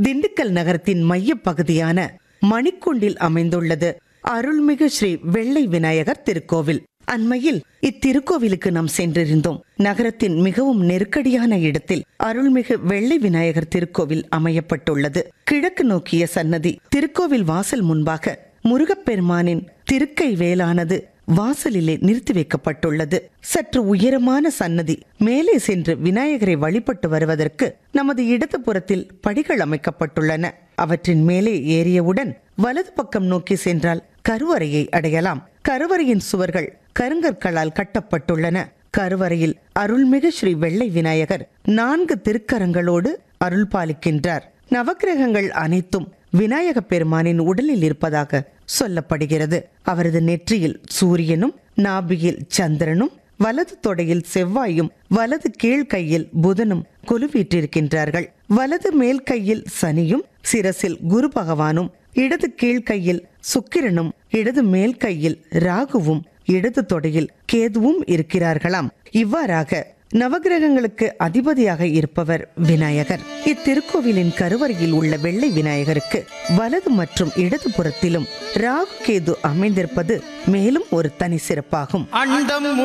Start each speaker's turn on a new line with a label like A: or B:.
A: திண்டுக்கல் நகரத்தின் மைய பகுதியான மணிக்குண்டில் அமைந்துள்ளது அருள்மிகு ஸ்ரீ வெள்ளை விநாயகர் திருக்கோவில் அண்மையில் இத்திருக்கோவிலுக்கு நாம் சென்றிருந்தோம் நகரத்தின் மிகவும் நெருக்கடியான இடத்தில் அருள்மிகு வெள்ளை விநாயகர் திருக்கோவில் அமையப்பட்டுள்ளது கிழக்கு நோக்கிய சன்னதி திருக்கோவில் வாசல் முன்பாக முருகப்பெருமானின் திருக்கை வேலானது வாசலிலே நிறுத்தி வைக்கப்பட்டுள்ளது சற்று உயரமான சன்னதி மேலே சென்று விநாயகரை வழிபட்டு வருவதற்கு நமது இடது புறத்தில் படிகள் அமைக்கப்பட்டுள்ளன அவற்றின் மேலே ஏறியவுடன் வலது பக்கம் நோக்கி சென்றால் கருவறையை அடையலாம் கருவறையின் சுவர்கள் கருங்கற்களால் கட்டப்பட்டுள்ளன கருவறையில் அருள்மிகு ஸ்ரீ வெள்ளை விநாயகர் நான்கு திருக்கரங்களோடு அருள் பாலிக்கின்றார் நவக்கிரகங்கள் அனைத்தும் விநாயக பெருமானின் உடலில் இருப்பதாக சொல்லப்படுகிறது அவரது நெற்றியில் சூரியனும் நாபியில் சந்திரனும் வலது தொடையில் செவ்வாயும் வலது கீழ் கையில் புதனும் கொலுவீற்றிருக்கின்றார்கள் வலது மேல் கையில் சனியும் சிரசில் குரு பகவானும் இடது கீழ் கையில் சுக்கிரனும் இடது மேல் கையில் ராகுவும் இடது தொடையில் கேதுவும் இருக்கிறார்களாம் இவ்வாறாக நவகிரகங்களுக்கு அதிபதியாக இருப்பவர் விநாயகர் இத்திருக்கோவிலின் கருவறையில் உள்ள வெள்ளை விநாயகருக்கு வலது மற்றும் இடது புறத்திலும் ராகு கேது அமைந்திருப்பது மேலும் ஒரு தனி சிறப்பாகும்
B: அண்டம்